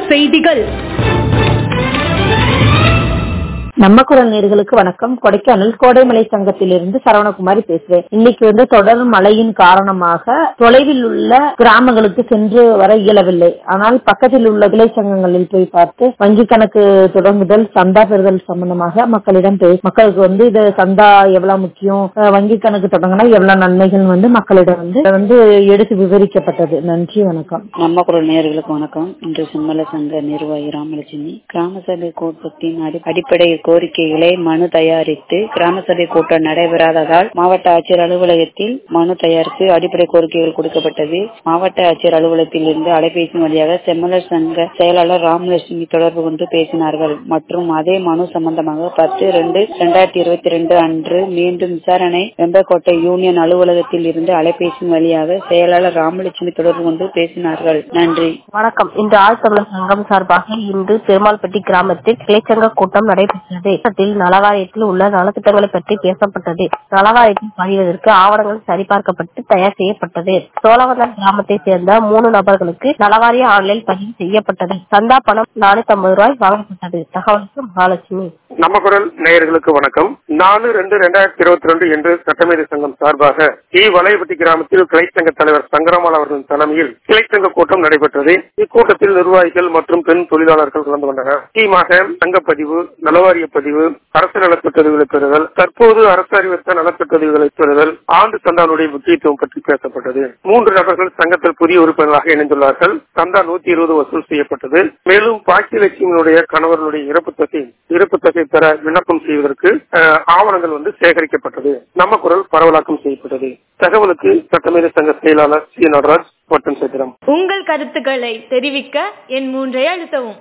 செய்திகள் நம்ம குரல் நேர்களுக்கு வணக்கம் கொடைக்கானல் கோடைமலை சங்கத்திலிருந்து சரவணகுமாரி பேசுறேன் இன்னைக்கு வந்து தொடர் மழையின் காரணமாக தொலைவில் உள்ள கிராமங்களுக்கு சென்று வர இயலவில்லை ஆனால் பக்கத்தில் உள்ள கிளை சங்கங்களில் போய் பார்த்து வங்கி கணக்கு தொடங்குதல் சந்தா பெறுதல் சம்பந்தமாக மக்களிடம் பேச மக்களுக்கு வந்து இது சந்தா எவ்வளவு முக்கியம் அஹ் வங்கி கணக்கு தொடங்கினா எவ்வளவு நன்மைகள் வந்து மக்களிடம் வந்து வந்து எடுத்து விவரிக்கப்பட்டது நன்றி வணக்கம் நம்ம குரல் நேயர்களுக்கு வணக்கம் இன்று செம்மல சங்க நிர்வாகி ராமலட்சுமி கிராம சபை கூட்டத்தின் அடி- அடிப்படை கோரிக்கைகளை மனு தயாரித்து கிராம சபை கூட்டம் நடைபெறாததால் மாவட்ட ஆட்சியர் அலுவலகத்தில் மனு தயாரித்து அடிப்படை கோரிக்கைகள் கொடுக்கப்பட்டது மாவட்ட ஆட்சியர் அலுவலகத்தில் இருந்து அலைபேசி வழியாக செம்மலர் சங்க செயலாளர் ராமலட்சுமி தொடர்பு கொண்டு பேசினார்கள் மற்றும் அதே மனு சம்பந்தமாக பத்து ரெண்டு இரண்டாயிரத்தி இருபத்தி ரெண்டு அன்று மீண்டும் விசாரணை வெம்பக்கோட்டை யூனியன் அலுவலகத்தில் இருந்து அலைபேசி வழியாக செயலாளர் ராமலட்சுமி தொடர்பு கொண்டு பேசினார்கள் நன்றி வணக்கம் இன்று ஆழ்தமிழர் சங்கம் சார்பாக இன்று பெருமாள்பட்டி கிராமத்தில் கிளைச்சங்க கூட்டம் நடைபெற்றது கூட்டத்தில் நலவாரியத்தில் உள்ள நலத்திட்டங்களை பற்றி பேசப்பட்டது நலவாரியத்தில் பதிவதற்கு ஆவணங்கள் சரிபார்க்கப்பட்டு தயார் செய்யப்பட்டது சோழவந்தன் கிராமத்தை சேர்ந்த மூணு நபர்களுக்கு நலவாரிய ஆன்லைன் பதிவு செய்யப்பட்டது சந்தா பணம் நானூத்தி ஐம்பது ரூபாய் வழங்கப்பட்டது தகவலுக்கு மகாலட்சுமி நம்ம குரல் நேயர்களுக்கு வணக்கம் நாலு ரெண்டு ரெண்டாயிரத்தி இருபத்தி ரெண்டு என்று சட்டமேதை சங்கம் சார்பாக இ வலையப்பட்டி கிராமத்தில் கிளைச்சங்க தலைவர் சங்கரமால் அவர்களின் தலைமையில் கிளைச்சங்க கூட்டம் நடைபெற்றது இக்கூட்டத்தில் நிர்வாகிகள் மற்றும் பெண் தொழிலாளர்கள் கலந்து கொண்டனர் முக்கியமாக சங்கப்பதிவு நலவாரிய பதிவு அரசு நலத்திட்டங்களை பெறுதல் தற்போது அரசு அறிவித்த நலத்திட்டங்களை பெறுதல் ஆண்டு சந்தானுடைய முக்கியத்துவம் பற்றி பேசப்பட்டது மூன்று நபர்கள் சங்கத்தில் புதிய உறுப்பினர்களாக இணைந்துள்ளார்கள் சந்தா நூத்தி இருபது வசூல் செய்யப்பட்டது மேலும் பாக்கியலட்சுமியினுடைய கணவர்களுடைய இறப்பு தொகை இறப்பு தொகை பெற விண்ணப்பம் செய்வதற்கு அஹ், ஆவணங்கள் வந்து சேகரிக்கப்பட்டது நம்ம குரல் பரவலாக்கம் செய்யப்பட்டது தகவலுக்கு சட்டமேதை சங்க செயலாளர் சி நடராஜ் மற்றும் சித்திரம் உங்கள் கருத்துக்களை தெரிவிக்க என் மூன்றை அழுத்தவும்